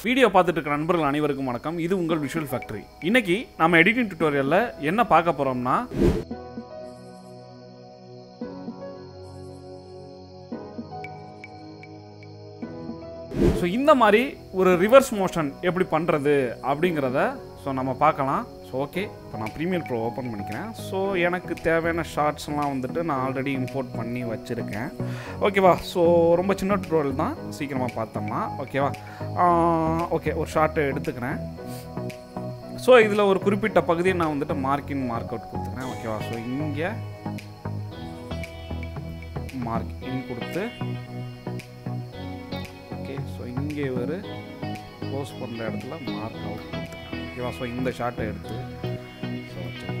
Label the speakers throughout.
Speaker 1: video பார்த்துட்டு இருக்க நண்பர்கள் அனைவருக்கும் வணக்கம் இது உங்கள் விஷுவல் ஃபேக்டரி இன்னைக்கு நம்ம எடிட்டிங் டியூட்டோரியலில் என்ன பார்க்க போகிறோம்னா ஸோ இந்த மாதிரி ஒரு ரிவர்ஸ் மோஷன் எப்படி பண்ணுறது அப்படிங்கிறத ஸோ நம்ம பார்க்கலாம் ஸோ ஓகே இப்போ நான் ப்ரீமியர் ப்ரோ ஓப்பன் பண்ணிக்கிறேன் ஸோ எனக்கு தேவையான ஷார்ட்ஸ்லாம் வந்துட்டு நான் ஆல்ரெடி இம்போர்ட் பண்ணி வச்சுருக்கேன் ஓகேவா ஸோ ரொம்ப சின்ன ட்ரோல் தான் சீக்கிரமாக பார்த்தோம்னா ஓகேவா ஓகே ஒரு ஷார்ட்டை எடுத்துக்கிறேன் ஸோ இதில் ஒரு குறிப்பிட்ட பகுதியை நான் வந்துட்டு மார்க்கின் மார்க் அவுட் கொடுத்துக்கிறேன் ஓகேவா ஸோ இங்கே மார்க் இன் கொடுத்து ஓகே ஸோ இங்கே ஒரு க்ளோஸ் பண்ணுற இடத்துல மார்க் அவுட் ஓகேவா ஸோ இந்த ஷார்ட்டை எடுத்து ஸோ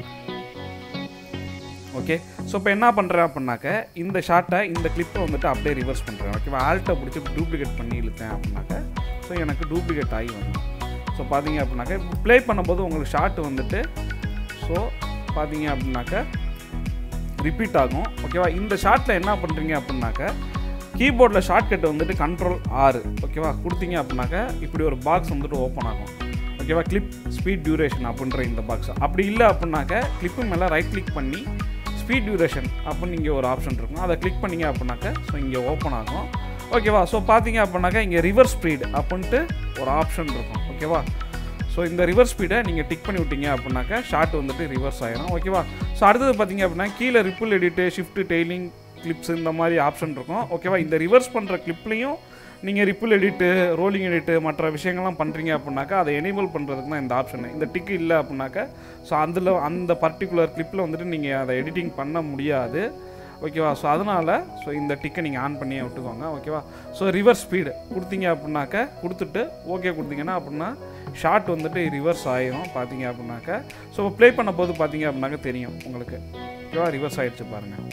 Speaker 1: ஓகே ஸோ இப்போ என்ன பண்ணுறேன் அப்படின்னாக்க இந்த ஷார்ட்டை இந்த கிளிப்பை வந்துட்டு அப்படியே ரிவர்ஸ் பண்ணுறேன் ஓகேவா ஆல்ட்டை பிடிச்சி டூப்ளிகேட் பண்ணி இழுத்தேன் அப்படின்னாக்க ஸோ எனக்கு டூப்ளிகேட் ஆகி வந்துடும் ஸோ பார்த்தீங்க அப்படின்னாக்க இப்போ ப்ளே பண்ணும்போது உங்களுக்கு ஷார்ட் வந்துட்டு ஸோ பார்த்தீங்க அப்படின்னாக்க ரிப்பீட் ஆகும் ஓகேவா இந்த ஷார்ட்டில் என்ன பண்ணுறீங்க அப்படின்னாக்க கீபோர்டில் ஷார்ட்கட் வந்துட்டு கண்ட்ரோல் ஆறு ஓகேவா கொடுத்தீங்க அப்படின்னாக்க இப்படி ஒரு பாக்ஸ் வந்துட்டு ஓப்பன் ஆகும் ஓகேவா கிளிப் ஸ்பீட் டியூரேஷன் அப்படின்ற இந்த பாக்ஸ் அப்படி இல்லை அப்படின்னாக்க கிளிப்பு மேலே ரைட் கிளிக் பண்ணி ஸ்பீட் டியூரேஷன் அப்படின்னு இங்கே ஒரு ஆப்ஷன் இருக்கும் அதை கிளிக் பண்ணீங்க அப்படின்னாக்க ஸோ இங்கே ஓப்பன் ஆகும் ஓகேவா ஸோ பார்த்தீங்க அப்படின்னாக்கா இங்கே ரிவர்ஸ் ஸ்பீட் அப்படின்ட்டு ஒரு ஆப்ஷன் இருக்கும் ஓகேவா ஸோ இந்த ரிவர்ஸ் ஸ்பீடை நீங்கள் டிக் பண்ணி விட்டீங்க அப்படின்னாக்கா ஷார்ட் வந்துட்டு ரிவர்ஸ் ஆயிரும் ஓகேவா ஸோ அடுத்தது பார்த்தீங்க அப்படின்னா கீழே ripple edit shift trailing clips இந்த மாதிரி ஆப்ஷன் இருக்கும் ஓகேவா இந்த ரிவர்ஸ் பண்ணுற கிளிப்லையும் நீங்கள் ரிப்பிள் எடிட்டு ரோலிங் எடிட்டு மற்ற விஷயங்கள்லாம் பண்ணுறீங்க அப்படின்னாக்கா அதை எனேபிள் பண்ணுறதுக்கு தான் இந்த ஆப்ஷன் இந்த டிக் இல்லை அப்படின்னாக்கா ஸோ அதில் அந்த பர்டிகுலர் கிளிப்பில் வந்துட்டு நீங்கள் அதை எடிட்டிங் பண்ண முடியாது ஓகேவா ஸோ அதனால் ஸோ இந்த டிக்கை நீங்கள் ஆன் பண்ணியே விட்டுக்கோங்க ஓகேவா ஸோ ரிவர்ஸ் ஸ்பீடு கொடுத்தீங்க அப்படின்னாக்க கொடுத்துட்டு ஓகே கொடுத்தீங்கன்னா அப்படின்னா ஷார்ட் வந்துட்டு ரிவர்ஸ் ஆயிரும் பார்த்தீங்க அப்படின்னாக்க ஸோ ப்ளே பண்ண போது பார்த்தீங்க அப்படின்னாக்க தெரியும் உங்களுக்கு ஓகேவா ரிவர்ஸ் ஆயிடுச்சு பாருங்கள்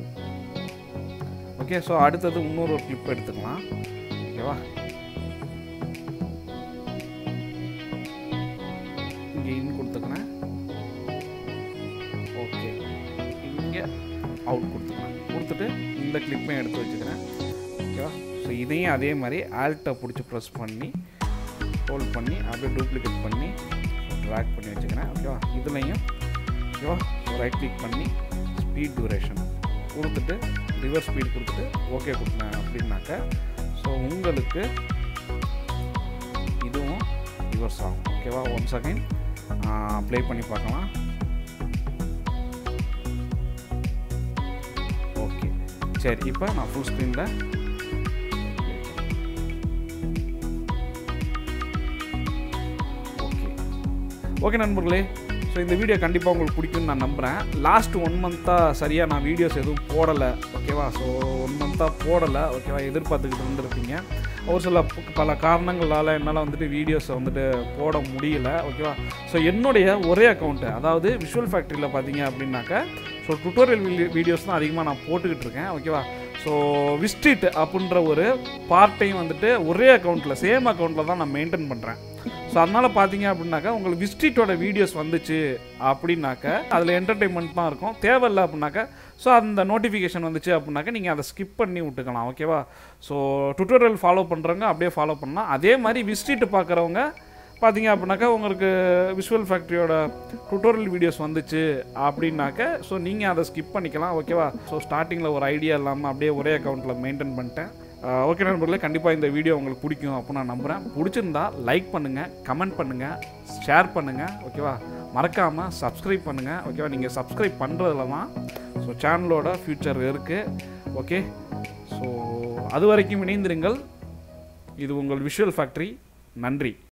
Speaker 1: ஓகே ஸோ அடுத்தது இன்னொரு ஒரு கிளிப் எடுத்துக்கலாம் ஓகேவா இங்கே இன் கொடுத்துக்கிறேன் ஓகே இங்கே அவுட் கொடுத்துக்கிறேன் கொடுத்துட்டு இந்த கிளிப்பையும் எடுத்து வச்சுக்கிறேன் ஓகேவா ஸோ இதையும் அதே மாதிரி ஆல்ட்டை பிடிச்சி ப்ரெஸ் பண்ணி ஹோல்ட் பண்ணி அப்படியே டூப்ளிகேட் பண்ணி ட்ராக் பண்ணி வச்சுக்கிறேன் ஓகேவா இதுலேயும் ஓகேவா ஸோ ரைட் கிளிக் பண்ணி ஸ்பீட் டியூரேஷன் கொடுத்துட்டு ரிவர்ஸ் ஸ்பீட் கொடுத்துட்டு ஓகே கொடுத்தேன் அப்படின்னாக்க ஸோ உங்களுக்கு இதுவும் ரிவர்ஸ் ஆகும் ஓகேவா ஒன் செகண்ட் ப்ளே பண்ணி பார்க்கலாம் ஓகே சரி இப்போ நான் ஃபுல் ஸ்க்ரீனில் ஓகே ஓகே நண்பர்களே ஸோ இந்த வீடியோ கண்டிப்பாக உங்களுக்கு பிடிக்கும்னு நான் நம்புகிறேன் லாஸ்ட் ஒன் மந்த்தாக சரியாக நான் வீடியோஸ் எதுவும் போடலை ஓகேவா ஸோ ஒன் மந்த்தாக போடலை ஓகேவா எதிர்பார்த்துக்கிட்டு இருந்திருப்பீங்க ஒரு சில ப- பல காரணங்களால் என்னால் வந்துட்டு வீடியோஸை வந்துட்டு போட முடியல ஓகேவா ஸோ என்னுடைய ஒரே அக்கௌண்ட்டு அதாவது விஷுவல் ஃபேக்ட்ரியில் பார்த்தீங்க அப்படின்னாக்க ஸோ டுட்டோரியல் வீடியோஸ் தான் அதிகமாக நான் போட்டுக்கிட்டு இருக்கேன் ஓகேவா ஸோ விஸ்ட்ரீட் அப்படின்ற ஒரு பார்ட்டையும் வந்துட்டு ஒரே அக்கௌண்ட்டில் சேம் அக்கௌண்ட்டில் தான் நான் மெயின்டைன் பண்ணுறேன் ஸோ அதனால் பார்த்தீங்க அப்படின்னாக்கா உங்களுக்கு விஸ்ட்ரீட்டோட வீடியோஸ் வந்துச்சு அப்படின்னாக்க அதில் என்டர்டெயின்மெண்ட் தான் இருக்கும் தேவையில்லை அப்படின்னாக்கா ஸோ அந்த நோட்டிஃபிகேஷன் வந்துச்சு அப்படின்னாக்கா நீங்கள் அதை ஸ்கிப் பண்ணி விட்டுக்கலாம் ஓகேவா ஸோ டுட்டோரியல் ஃபாலோ பண்ணுறவங்க அப்படியே ஃபாலோ பண்ணலாம் அதே மாதிரி விஸ்ட்ரீட் பார்க்குறவங்க பார்த்தீங்க அப்படின்னாக்கா உங்களுக்கு விஷுவல் ஃபேக்ட்ரியோட டுட்டோரியல் வீடியோஸ் வந்துச்சு அப்படின்னாக்க ஸோ நீங்கள் அதை ஸ்கிப் பண்ணிக்கலாம் ஓகேவா ஸோ ஸ்டார்டிங்கில் ஒரு ஐடியா இல்லாமல் அப்படியே ஒரே அக்கௌண்ட்டில் மெயின்டைன் பண்ணிட்டேன் ஓகே நண்பர்களே கண்டிப்பாக இந்த வீடியோ உங்களுக்கு பிடிக்கும் அப்படின்னு நான் நம்புகிறேன் பிடிச்சிருந்தா லைக் பண்ணுங்கள் கமெண்ட் பண்ணுங்கள் ஷேர் பண்ணுங்கள் ஓகேவா மறக்காமல் சப்ஸ்கிரைப் பண்ணுங்கள் ஓகேவா நீங்கள் சப்ஸ்கிரைப் பண்ணுறதுல தான் ஸோ சேனலோட ஃப்யூச்சர் இருக்குது ஓகே ஸோ அது வரைக்கும் இணைந்திருங்கள் இது உங்கள் விஷுவல் ஃபேக்ட்ரி நன்றி